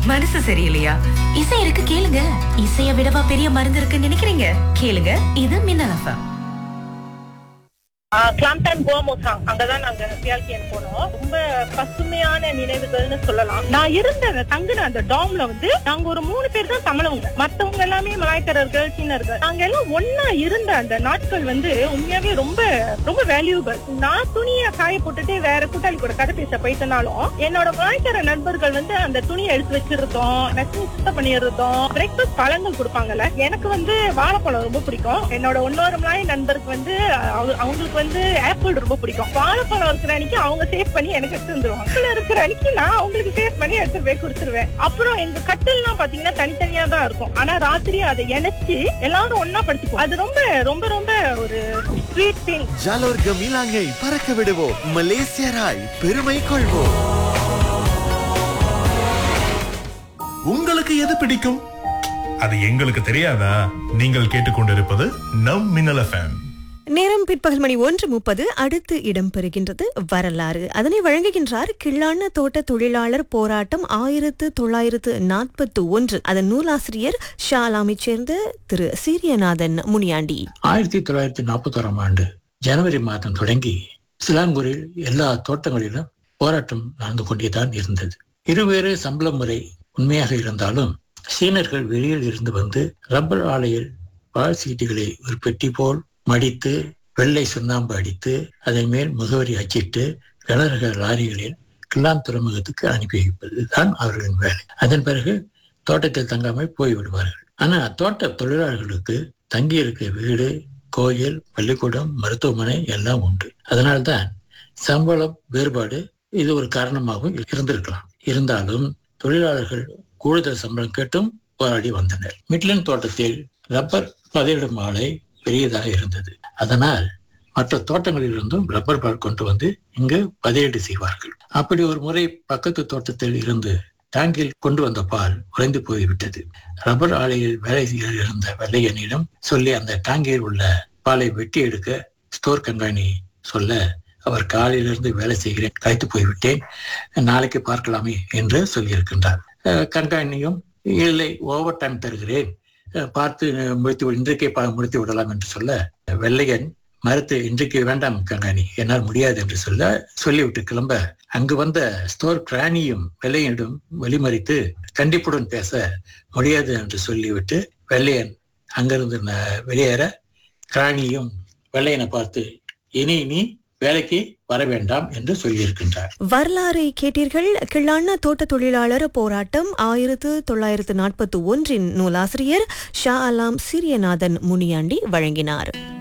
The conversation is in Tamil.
மனசு சரியில்லையா இசை இருக்கு கேளுங்க இசைய விடவா பெரிய மருந்து இருக்குன்னு நினைக்கிறீங்க கேளுங்க இது மின்னல் எஃப்எம் கிளாம்டன் கோமோசாங் அங்கதான் நாங்க பியால்கியன் போனோம் ரொம்ப பசுமையான நினைவுகள்னு சொல்லலாம் நான் இருந்த அந்த தங்குன அந்த டாம்ல வந்து நாங்க ஒரு மூணு பேர் தான் தமிழவங்க மத்தவங்க எல்லாமே மலாய்க்காரர்கள் சீனர்கள் நாங்க எல்லாம் ஒன்னா இருந்த அந்த நாட்கள் வந்து உண்மையாவே ரொம்ப ரொம்ப வேல்யூபிள் நான் துணியை காய போட்டுட்டு வேற கூட்டாளி கூட கதை பேச போயிட்டனாலும் என்னோட மலாய்க்கார நண்பர்கள் வந்து அந்த துணியை எடுத்து வச்சிருந்தோம் மெஷின் சுத்தம் பண்ணியிருந்தோம் பிரேக்ஃபாஸ்ட் பழங்கள் கொடுப்பாங்கல்ல எனக்கு வந்து வாழைப்பழம் ரொம்ப பிடிக்கும் என்னோட இன்னொரு மலாய் நண்பருக்கு வந்து அவ- அவங்களுக்கு வந்து ஆப்பிள் ரொம்ப பிடிக்கும் வாழைப்பழம் இருக்கிற அன்னைக்கு அவங்க சேவ் பண்ணி எனக்கு எடுத்து வந்துருவாங்க ஆப்பிள் இருக்கிற அன்னைக்கு நான் அவங்களுக்கு சேவ் பண்ணி எடுத்து போய் கொடுத்துருவேன் அப்புறம் எங்க கட்டில்லாம் பாத்தீங்கன்னா தனித்தனியா தான் இருக்கும் ஆனா ராத்திரி அதை இணைச்சு எல்லாரும் ஒன்னா படுத்துக்குவோம் அது ரொம்ப ரொம்ப ரொம்ப ஒரு ஸ்வீட் திங் ஜாலோர் கமிலாங்கை பறக்க விடுவோம் மலேசியராய் பெருமை கொள்வோம் உங்களுக்கு எது பிடிக்கும் அது எங்களுக்கு தெரியாதா நீங்கள் கேட்டுக்கொண்டிருப்பது நம் மின்னல் எஃப்எம் நேரம் பிற்பகல் மணி ஒன்று முப்பது அடுத்து இடம்பெறுகின்றது வரலாறு அதனை வழங்குகின்றார் கிள்ளான தோட்ட தொழிலாளர் போராட்டம் ஆயிரத்து தொள்ளாயிரத்து நாற்பத்தி ஒன்று அதன் நூலாசிரியர் ஷாலாமைச் சேர்ந்த திரு சீரியநாதன் முனியாண்டி ஆயிரத்தி தொள்ளாயிரத்தி நாற்பத்தோராம் ஆண்டு ஜனவரி மாதம் தொடங்கி சிலாங்கூரில் எல்லா தோட்டங்களிலும் போராட்டம் நடந்து கொண்டேதான் இருந்தது இருவேறு சம்பள முறை உண்மையாக இருந்தாலும் சீனர்கள் வெளியில் இருந்து வந்து ரப்பர் ஆலையில் பால் சீட்டுகளை ஒரு பெட்டி போல் மடித்து வெள்ளை சுண்ணாம்பு அடித்து அதன் மேல் முகவரி அச்சிட்டு கனரக லாரிகளில் கிளான் துறைமுகத்துக்கு அனுப்பி வைப்பது தான் அவர்களின் வேலை அதன் பிறகு தோட்டத்தில் தங்காமல் போய்விடுவார்கள் ஆனா தோட்ட தொழிலாளர்களுக்கு தங்கி இருக்க வீடு கோயில் பள்ளிக்கூடம் மருத்துவமனை எல்லாம் உண்டு அதனால்தான் சம்பளம் வேறுபாடு இது ஒரு காரணமாகவும் இருந்திருக்கலாம் இருந்தாலும் தொழிலாளர்கள் கூடுதல் சம்பளம் கேட்டும் போராடி வந்தனர் மிட்லன் தோட்டத்தில் ரப்பர் பதையிடும் ஆலை பெரியதாக இருந்தது அதனால் மற்ற தோட்டங்களிலிருந்தும் ரப்பர் பால் கொண்டு வந்து இங்கு பதையீடு செய்வார்கள் அப்படி ஒரு முறை பக்கத்து தோட்டத்தில் இருந்து டேங்கில் கொண்டு வந்த பால் உறைந்து போய்விட்டது ரப்பர் ஆலையில் வேலை செய்ய இருந்த வெள்ளையனிடம் சொல்லி அந்த டேங்கில் உள்ள பாலை வெட்டி எடுக்க ஸ்டோர் கண்காணி சொல்ல அவர் காலையிலிருந்து வேலை செய்கிறேன் களைத்து போய்விட்டேன் நாளைக்கு பார்க்கலாமே என்று சொல்லியிருக்கின்றார் அஹ் கண்காணியும் இல்லை ஓவர் டைம் தருகிறேன் அஹ் பார்த்து அஹ், முடித்து விடு- இன்றைக்கே பா- முடித்து விடலாம் என்று சொல்ல வெள்ளையன் மறுத்து இன்றைக்கு வேண்டாம் கங்காணி என்னால் முடியாது என்று சொல்ல சொல்லிவிட்டு கிளம்ப அங்கு வந்த ஸ்டோர் கிராணியும் வெள்ளையனிடம் வழிமறித்து கண்டிப்புடன் பேச முடியாது என்று சொல்லிவிட்டு வெள்ளையன் அங்கிருந்து ந- வெளியேற கிராணியும் வெள்ளையனை பார்த்து இனி நீ வேலைக்கு வர வேண்டாம் என்று சொல்லியிருக்கின்றார் வரலாறை கேட்டீர்கள் கிள்ளான தோட்ட தொழிலாளர் போராட்டம் ஆயிரத்து தொள்ளாயிரத்து நாற்பத்தி ஒன்றின் நூலாசிரியர் ஷா அலாம் சீரியநாதன் முனியாண்டி வழங்கினார்